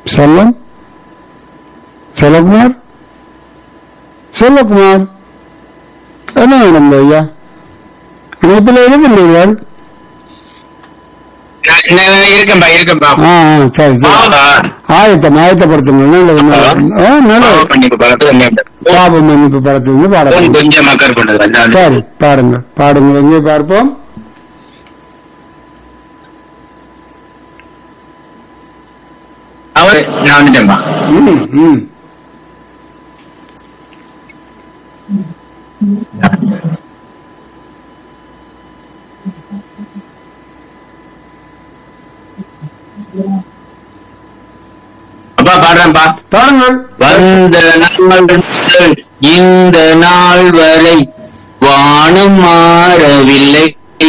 செல்லம் செல்லகுமார் செல்லகுமார் என்ன நடந்த ஐயா இணைப்பில் இருக்கீர்கள் நான் நான் இருக்கேன்பா இருக்கேன்பா ஆ ஆ சரி சரி பாவா. ஆயத்தம் ஆயத்தப்படுத்துங்க நல்லது நல்லது. ஆ, நல்லது பாவ மன்னிப்பு படத்துல வந்து பாப மன்னிப்பு படத்திலிருந்து phone பாடலாம் கொஞ்சம் மக்கர் பண்ணது அதான் சரி பாடுங்கள் பாடுங்கள் எங்கே பார்ப்போம் அவர் நான் வந்துட்டேன்பா ம் ம் அப்பா பாடுறேன்ப்பா பாடுங்கள் வந்த நாள் முதல் இந்த நாள் வரை வானம் மாறவில்லை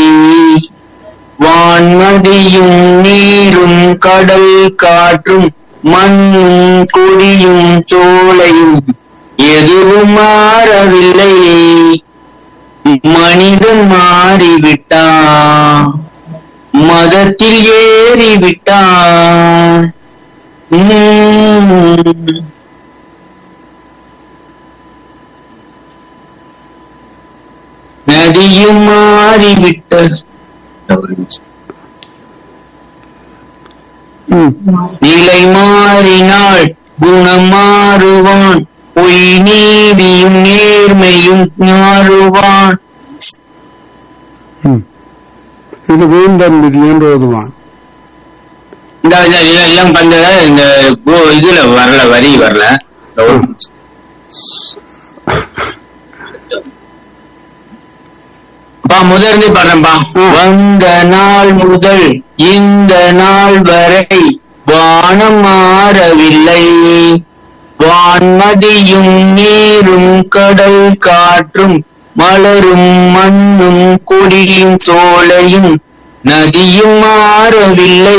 வான்மதியும் நீரும் கடல் காற்றும் மண்ணும் கொடியும் சோலையும் எதுவும் மாறவில்லை மனிதன் மாறிவிட்டான் மதத்தில் ஏறிவிட்டான் உம். நதியும் மாறிவிட்ட ம் நிலை மாறினால் குணம் மாறுவான் பொய் நீதியும் நேர்மையும் மாறுவான் ம் இது வேந்தன் விதி என்று ஓதுவான் இந்த இந்த இதெல்லாம் பண்ற இந்த கோ- இதுல வரல வரி வரல இந்த ஒரு நிமிஷம். பா முதல்ல பாடுறேன்பா ம். வந்த நாள் முதல் இந்த நாள் வரை வானம் மாறவில்லை வான்மதியும் நீரும் கடல் காற்றும் மலரும் மண்ணும் கொடியும் சோலையும் நதியும் மாறவில்லை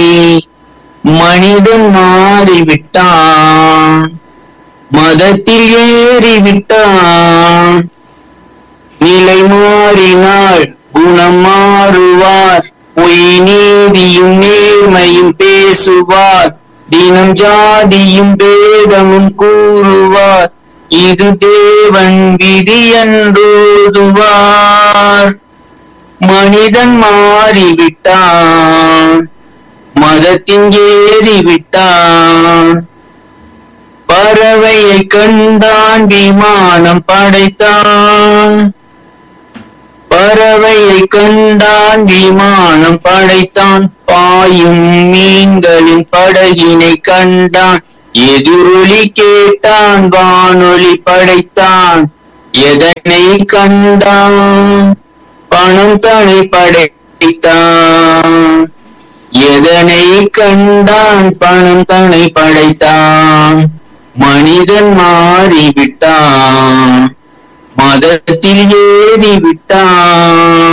மனிதன் மாறிவிட்டான் மதத்தில் ஏறிவிட்டான் நிலை மாறினால் குணம் மாறுவார் பொய் நீதியும் நேர்மையும் பேசுவார் தினம் ஜாதியும் பேதமும் கூறுவார் இது தேவன் விதி என்றோதுவார் மனிதன் மாறிவிட்டான் மதத்தின் ஏறிவிட்டான் பறவையை கண்டான் விமானம் படைத்தான் பறவையை கண்டான் விமானம் படைத்தான் பாயும் மீன்களின் படகினை கண்டான் எதிரொலி கேட்டான் வானொலி படைத்தான் எதனை கண்டான் பணம் தனை படைத்தான் எதனை கண்டான் பணம் தனை படைத்தான் மனிதன் மாறிவிட்டான் மதத்தில் ஏறிவிட்டான்